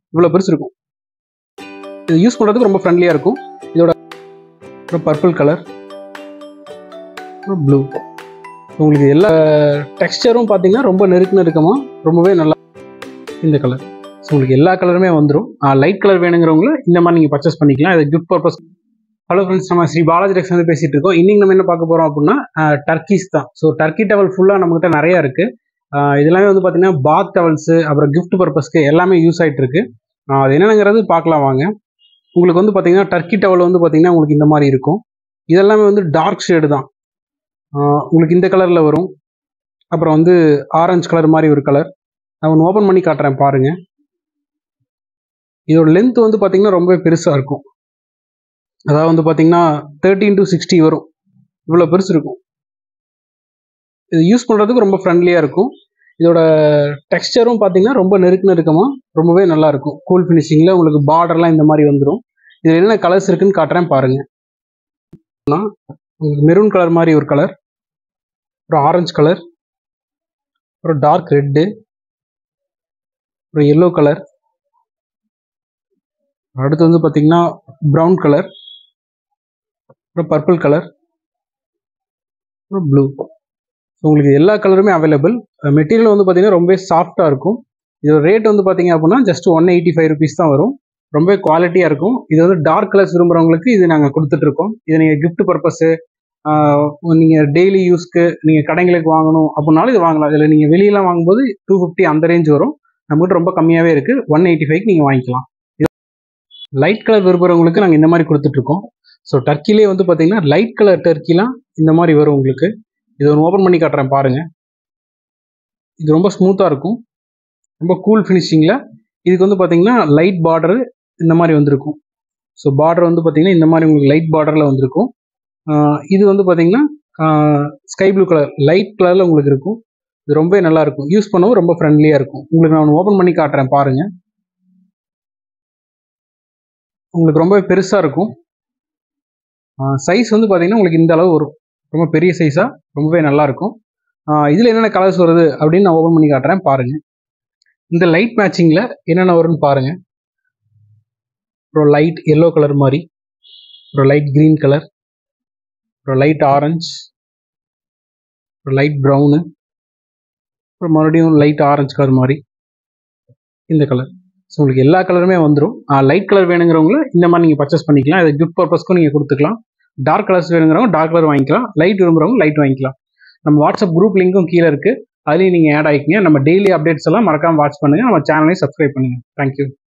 இவ்வளோ பெருசு இருக்கும் இது யூஸ் பண்ணுறதுக்கு ரொம்ப ஃப்ரெண்ட்லியாக இருக்கும் இதோட அப்புறம் பர்பிள் கலர் அப்புறம் ப்ளூ உங்களுக்கு எல்லா டெக்ஸ்டரும் பார்த்தீங்கன்னா ரொம்ப நெருக்க நெருக்கமாக ரொம்பவே நல்லா இந்த கலர் ஸோ உங்களுக்கு எல்லா கலருமே வந்துடும் லைட் கலர் வேணுங்கிறவங்கள இந்த மாதிரி நீங்கள் பர்ச்சேஸ் பண்ணிக்கலாம் இது கிஃப்ட் பர்பஸ் ஹலோ ஃப்ரெண்ட்ஸ் நம்ம ஸ்ரீ பாலாஜி டெக்ஸ் வந்து பேசிட்டு இருக்கோம் இன்னைக்கு நம்ம என்ன பார்க்க போகிறோம் அப்படின்னா டர்க்கிஸ் தான் ஸோ டர்க்கி டவல் ஃபுல்லாக நம்மகிட்ட நிறையா இருக்குது இதெல்லாமே வந்து பார்த்தீங்கன்னா பாத் டவல்ஸு அப்புறம் கிஃப்ட் பர்பஸ்க்கு எல்லாமே யூஸ் ஆகிட்டு இருக்கு ஆஹ் அது என்னங்கிறது பார்க்கலாம் வாங்க உங்களுக்கு வந்து பார்த்தீங்கன்னா டர்க்கி டவல் வந்து பார்த்தீங்கன்னா உங்களுக்கு இந்த மாதிரி இருக்கும் இதெல்லாமே வந்து டார்க் ஷேடு தான் ஆஹ் உங்களுக்கு இந்த கலரில் வரும் அப்புறம் வந்து ஆரஞ்சு கலர் மாதிரி ஒரு கலர் நான் ஒன்று ஓப்பன் பண்ணி காட்டுறேன் பாருங்க இதோட லென்த் வந்து பார்த்தீங்கன்னா ரொம்ப பெருசாக இருக்கும் அதாவது வந்து பார்த்தீங்கன்னா தேர்ட்டீன் டு சிக்ஸ்டி வரும் இவ்வளோ பெருசு இருக்கும் இது யூஸ் பண்ணுறதுக்கு ரொம்ப ஃப்ரெண்ட்லியாக இருக்கும் இதோட டெக்ஸ்டரும் பார்த்தீங்கன்னா ரொம்ப நெருக்க நெருக்கமாக ரொம்பவே நல்லா இருக்கும் கூல் ஃபினிஷிங்கில் உங்களுக்கு பார்டர்லாம் இந்த மாதிரி வந்துடும் இதில் என்ன கலர்ஸ் இருக்குன்னு காட்டுறேன் பாருங்க உங்களுக்கு மெரூன் கலர் மாதிரி ஒரு கலர் அப்புறம் ஆரஞ்சு கலர் அப்புறம் டார்க் ரெட்டு அப்புறம் எல்லோ கலர் அடுத்து வந்து பார்த்தீங்கன்னா ப்ரௌன் கலர் அப்புறம் பர்பிள் கலர் அப்புறம் ப்ளூ ஸோ உங்களுக்கு எல்லா கலருமே அவைலபிள் மெட்டீரியல் வந்து பார்த்தீங்கன்னா ரொம்ப சாஃப்டாக இருக்கும் இதோட ரேட் வந்து பார்த்தீங்க அப்படின்னா just one eighty five rupees தான் வரும் ரொம்ப குவாலிட்டியாக இருக்கும் இது வந்து டார்க் கலர்ஸ் விரும்புகிறவங்களுக்கு இது நாங்கள் கொடுத்துட்ருக்கோம் இது நீங்கள் gift பர்பஸ்ஸு நீங்கள் டெய்லி யூஸ்க்கு நீங்கள் கடைங்களுக்கு வாங்கணும் அப்படின்னாலும் இது வாங்கலாம் இதில் நீங்கள் வெளியெல்லாம் வாங்கும்போது டூ ஃபிஃப்டி அந்த ரேஞ்ச் வரும் நம்மகிட்ட ரொம்ப கம்மியாகவே இருக்குது ஒன் எயிட்டி ஃபைவ்க்கு நீங்கள் வாங்கிக்கலாம் லைட் கலர் விரும்புகிறவங்களுக்கு நாங்கள் இந்த மாதிரி கொடுத்துட்ருக்கோம் ஸோ டர்க்கிலே வந்து பார்த்தீங்கன்னா லைட் கலர் டர்க்கிலாம் இந்த மாதிரி வரும் உங்களுக்கு இது ஒன்று ஓப்பன் பண்ணி காட்டுறேன் பாருங்க இது ரொம்ப ஸ்மூத்தாக இருக்கும் ரொம்ப கூல் ஃபினிஷிங்கில் இதுக்கு வந்து பார்த்தீங்கன்னா லைட் பார்டரு இந்த மாதிரி வந்திருக்கும் ஸோ பார்டர் வந்து பார்த்தீங்கன்னா இந்த மாதிரி உங்களுக்கு லைட் பார்டரில் வந்திருக்கும் ஆஹ் இது வந்து பார்த்தீங்கன்னா ஸ்கை ப்ளூ கலர் லைட் கலரில் உங்களுக்கு இருக்கும் இது ரொம்ப நல்லா இருக்கும் யூஸ் பண்ணவும் ரொம்ப ஃப்ரெண்ட்லியாக இருக்கும் உங்களுக்கு நான் ஓப்பன் பண்ணி காட்டுறேன் பாருங்க உங்களுக்கு ரொம்ப பெருசாக இருக்கும் சைஸ் வந்து பார்த்தீங்கன்னா உங்களுக்கு இந்த அளவு வரும் ரொம்ப பெரிய சைஸாக ரொம்பவே நல்லா இருக்கும் இதில் என்னென்ன கலர்ஸ் வருது அப்படின்னு நான் ஓப்பன் பண்ணி காட்டுறேன் பாருங்க இந்த லைட் மேட்சிங்கில் என்னென்ன வரும்னு பாருங்க அப்புறம் லைட் எல்லோ கலர் மாதிரி அப்புறம் லைட் க்ரீன் கலர் அப்புறம் லைட் ஆரஞ்சு அப்புறம் லைட் ப்ரௌனு அப்புறம் மறுபடியும் லைட் ஆரஞ்சு கலர் மாதிரி இந்த கலர் ஸோ உங்களுக்கு எல்லா கலருமே வந்துடும் லைட் கலர் வேணுங்கிறவங்கள இந்த மாதிரி நீங்கள் பர்ச்சேஸ் பண்ணிக்கலாம் இது கிஃப்ட் பர்பஸ்க்கும் நீங்கள் கொடுத்துக்கலாம் டார்க் கலர்ஸ் வேணுங்கிறவங்க டார்க் கலர் வாங்கிக்கலாம் லைட் விரும்புறவங்க லைட் வாங்கிக்கலாம் நம்ம வாட்ஸ்அப் குரூப் லிங்க்கும் கீழே இருக்குது அதுலேயும் நீங்கள் ஆட் ஆகிக்கிங்க நம்ம டெய்லி அப்டேட்ஸ் எல்லாம் மறக்காமல் வாட்ச் பண்ணுங்கள் நம்ம சேனலையும் சப்ஸ்கிரைப் பண்ணுங்கள் தேங்க்யூ